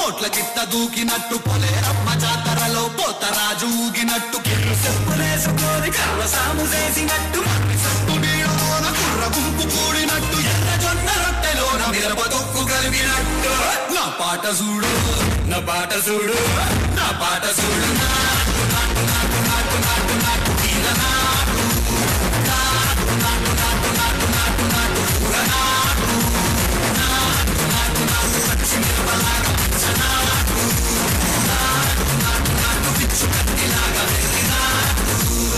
కోట్ల గిట్ట దూకినట్టు పొలేరమ్మ జాతరలో పోతరాజు ఊగినట్టు కిర్రు చెప్పులేసుకొని కర్ర సాము చేసినట్టు మర్రి సట్టు నీడలోన కుర్ర గుంపు కూడినట్టు ఎర్ర జొన్న రొట్టెలోన మిరప తొక్కు కలిగినట్టు నా పాట చూడు నా పాట చూడు నా పాట చూడు నాటు నాటు నాటు నాటు నాటు నాటు తీర నాటు నాటు నాటు నాటు నాటు నాటు నాటు కూర నాటు నాటు నాటు నాటు పచ్చి మిరపలాగా పచ్చ నాటు నాటు నాటు నాటు పిచ్చు కత్తిలాగా వెర్రి నాటు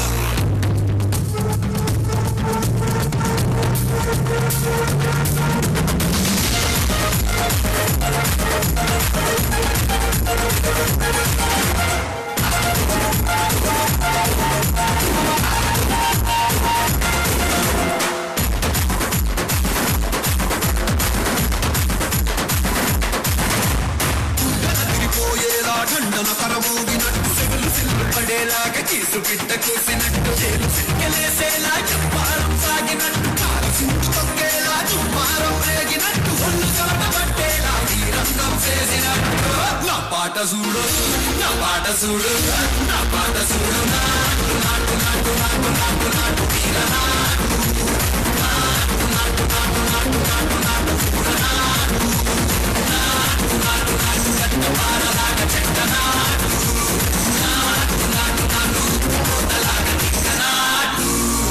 తిరిగిపోయేలా దండన కరమోగినట్టు సెగలు సిల్లు పడేలాగా కీసు పిట్ట కూసినట్టు చేలు సిక్కలేసేలా చెప్పారం సాగినట్టు కాలు సింటు తొక్కేలా చుమ్మారం రేగినట్టు ఒళ్ళు కలట పట్టేలా వీరంగం చేసినట్టు నా పాట చూడు నా పాట చూడు నా పాట చూడు నాటు నాటు నాటు నాటు నాటు నాటు తీర నాటు నాటు నాటు నాటు నాటు నాటు నాటు కూర నాటు నాటు నాటు నాటు కట్ట పారలాగా చెట్ట నాటు నాటు నాటు నాటు కోతలాగా తిక్క నాటు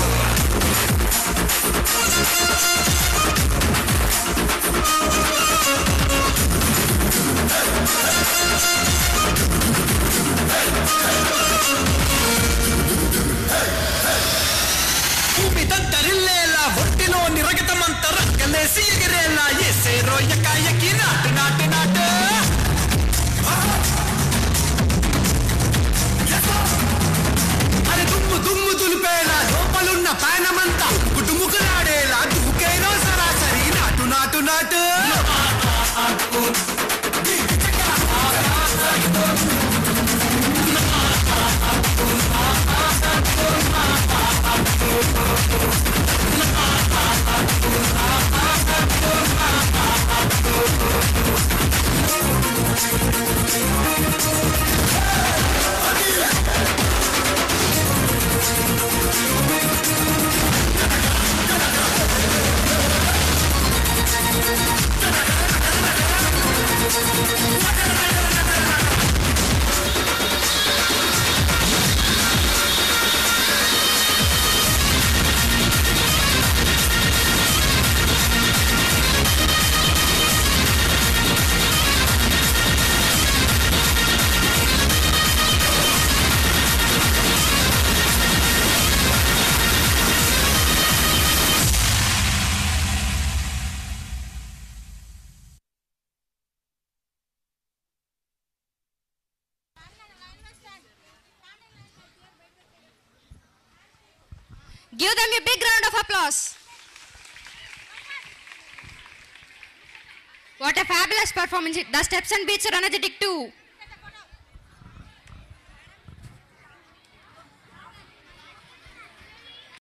భూమి తరిల్లేలా ఒట్టిలో నిరగతమంత రక్కలేసి ఎగిరేలా ఎసే రోయకాయకి నాటు నాటు నాటు అది దుమ్ము దుమ్ము దులిపేలా లోపలున్న పానమంతా కుటుంబుకులాడేలా దూకేనో సరాసరి నాటు నాటు నాటు Give them a big round of applause. What a fabulous performance. The steps and beats are energetic too.